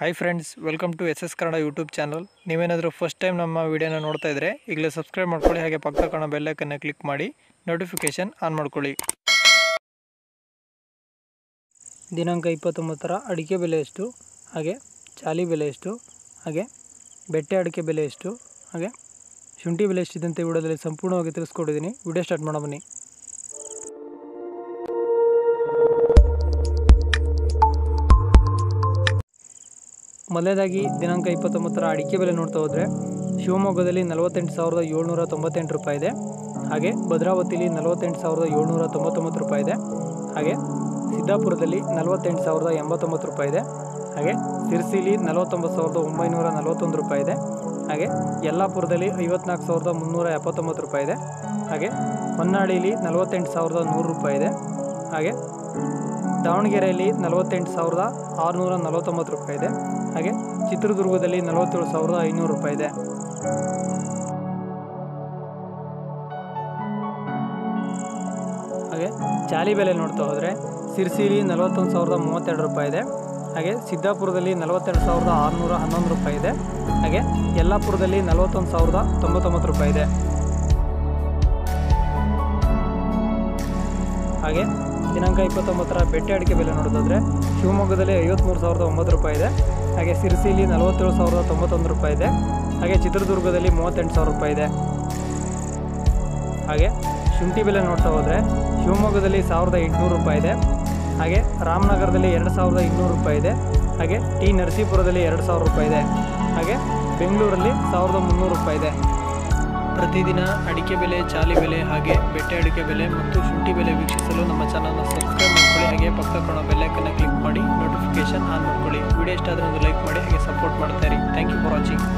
hi friends welcome to S S Kannada YouTube channel ನೀವೇನಾದರೂ first time ನಮ್ಮ ವಿಡಿಯೋನ ನೋಡ್ತಾ ಇದ್ದರೆ ಈಗಲೇ ಸಬ್ಸ್ಕ್ರೈಬ್ ಮಾಡ್ಕೊಳ್ಳಿ ಹಾಗೆ ಪಕ್ಕ ಕಾಣೋ ಬೆಲ್ಲೈಕನ್ನು ಕ್ಲಿಕ್ ಮಾಡಿ ನೋಟಿಫಿಕೇಷನ್ ಆನ್ ಮಾಡ್ಕೊಳ್ಳಿ ದಿನಾಂಕ ಇಪ್ಪತ್ತೊಂಬತ್ತರ ಅಡಿಕೆ ಬೆಲೆ ಎಷ್ಟು ಹಾಗೆ ಚಾಲಿ ಬೆಲೆ ಎಷ್ಟು ಹಾಗೆ ಬೆಟ್ಟೆ ಅಡಿಕೆ ಬೆಲೆ ಎಷ್ಟು ಹಾಗೆ ಶುಂಠಿ ಬೆಲೆ ಎಷ್ಟಿದೆ ಅಂತ ವಿಡಿಯೋದಲ್ಲಿ ಸಂಪೂರ್ಣವಾಗಿ ತಿಳಿಸ್ಕೊಟ್ಟಿದ್ದೀನಿ ವಿಡಿಯೋ ಸ್ಟಾರ್ಟ್ ಮಾಡೋ ಬನ್ನಿ ಮೊದಲನೇದಾಗಿ ದಿನಾಂಕ ಇಪ್ಪತ್ತೊಂಬತ್ತರ ಅಡಿಕೆ ಬೆಲೆ ನೋಡ್ತಾ ಹೋದರೆ ಶಿವಮೊಗ್ಗದಲ್ಲಿ ನಲವತ್ತೆಂಟು ಸಾವಿರದ ಏಳ್ನೂರ ತೊಂಬತ್ತೆಂಟು ರೂಪಾಯಿ ಇದೆ ಹಾಗೆ ಭದ್ರಾವತಿಲಿ ನಲವತ್ತೆಂಟು ಸಾವಿರದ ಏಳ್ನೂರ ತೊಂಬತ್ತೊಂಬತ್ತು ರೂಪಾಯಿ ಇದೆ ಹಾಗೆ ಸಿದ್ದಾಪುರದಲ್ಲಿ ನಲವತ್ತೆಂಟು ಸಾವಿರದ ಎಂಬತ್ತೊಂಬತ್ತು ರೂಪಾಯಿ ಇದೆ ಹಾಗೆ ಸಿರ್ಸಿಲಿ ನಲವತ್ತೊಂಬತ್ತು ಸಾವಿರದ ಒಂಬೈನೂರ ನಲವತ್ತೊಂದು ರೂಪಾಯಿ ಇದೆ ಹಾಗೆ ಯಲ್ಲಾಪುರದಲ್ಲಿ ಐವತ್ನಾಲ್ಕು ಸಾವಿರದ ಮುನ್ನೂರ ಎಪ್ಪತ್ತೊಂಬತ್ತು ರೂಪಾಯಿ ಇದೆ ಹಾಗೆ ಹೊನ್ನಾಳಿಲಿ ನಲವತ್ತೆಂಟು ಸಾವಿರದ ನೂರು ರೂಪಾಯಿ ಇದೆ ಹಾಗೆ ದಾವಣಗೆರೆಯಲ್ಲಿ ನಲವತ್ತೆಂಟು ಸಾವಿರದ ಆರುನೂರ ನಲವತ್ತೊಂಬತ್ತು ರೂಪಾಯಿ ಇದೆ ಹಾಗೆ ಚಿತ್ರದುರ್ಗದಲ್ಲಿ ನಲವತ್ತೇಳು ಸಾವಿರದ ಐನೂರು ರೂಪಾಯಿ ಇದೆ ಹಾಗೆ ಜಾಲಿ ಬೆಲೆ ನೋಡ್ತಾ ಹೋದರೆ ಸಿರ್ಸಿಲಿ ನಲವತ್ತೊಂದು ಸಾವಿರದ ಮೂವತ್ತೆರಡು ರೂಪಾಯಿ ಇದೆ ಹಾಗೆ ಸಿದ್ದಾಪುರದಲ್ಲಿ ನಲವತ್ತೆರಡು ಸಾವಿರದ ಆರುನೂರ ಹನ್ನೊಂದು ರೂಪಾಯಿ ಇದೆ ಹಾಗೆ ಯಲ್ಲಾಪುರದಲ್ಲಿ ನಲವತ್ತೊಂದು ಸಾವಿರದ ತೊಂಬತ್ತೊಂಬತ್ತು ರೂಪಾಯಿ ಇದೆ ಹಾಗೆ ದಿನಾಂಕ ಇಪ್ಪತ್ತೊಂಬತ್ತರ ಬೆಟ್ಟೆ ಅಡಿಕೆ ಬೆಲೆ ನೋಡೋದಾದರೆ ಶಿವಮೊಗ್ಗದಲ್ಲಿ ಐವತ್ತ್ಮೂರು ಸಾವಿರದ ಒಂಬತ್ತು ರೂಪಾಯಿ ಇದೆ ಹಾಗೆ ಸಿರ್ಸಿಲಿ ನಲವತ್ತೇಳು ಸಾವಿರದ ತೊಂಬತ್ತೊಂದು ರೂಪಾಯಿ ಇದೆ ಹಾಗೆ ಚಿತ್ರದುರ್ಗದಲ್ಲಿ ಮೂವತ್ತೆಂಟು ಸಾವಿರ ರೂಪಾಯಿ ಇದೆ ಹಾಗೆ ಶುಂಠಿ ಬೆಲೆ ನೋಡ್ತಾ ಹೋದರೆ ಶಿವಮೊಗ್ಗದಲ್ಲಿ ಸಾವಿರದ ಎಂಟುನೂರು ರೂಪಾಯಿ ಇದೆ ಹಾಗೆ ರಾಮನಗರದಲ್ಲಿ ಎರಡು ಸಾವಿರದ ಇನ್ನೂರು ರೂಪಾಯಿ ಇದೆ ಹಾಗೆ ಟಿ ನರಸೀಪುರದಲ್ಲಿ ಎರಡು ಸಾವಿರ ರೂಪಾಯಿ ಇದೆ ಹಾಗೆ ಬೆಂಗಳೂರಲ್ಲಿ ಸಾವಿರದ ಮುನ್ನೂರು ರೂಪಾಯಿ ಇದೆ ಪ್ರತಿದಿನ ಅಡಿಕೆ ಬೆಲೆ ಚಾಲಿ ಬೆಲೆ ಹಾಗೆ ಬೆಟ್ಟೆ ಅಡಿಕೆ ಬೆಲೆ ಮತ್ತು ಶುಂಠಿ ಬೆಲೆ ವೀಕ್ಷಿಸಲು ನಮ್ಮ ಚಾನಲ್ನ ಸಬ್ಸ್ಕ್ರೈಬ್ ಮಾಡ್ಕೊಳ್ಳಿ ಹಾಗೆ ಪಕ್ಕ ಕಾಣೋ ಬೆಲ್ಲೈಕನ್ನು ಕ್ಲಿಕ್ ಮಾಡಿ ನೋಟಿಫಿಕೇಶನ್ ಆನ್ ಮಾಡ್ಕೊಳ್ಳಿ ವಿಡಿಯೋ ಇಷ್ಟ ಆದರೆ ಒಂದು ಲೈಕ್ ಮಾಡಿ ಹಾಗೆ ಸಪೋರ್ಟ್ ಮಾಡ್ತಾ ಇರಿ ಥ್ಯಾಂಕ್ ಯು ಫಾರ್ ವಾಚಿಂಗ್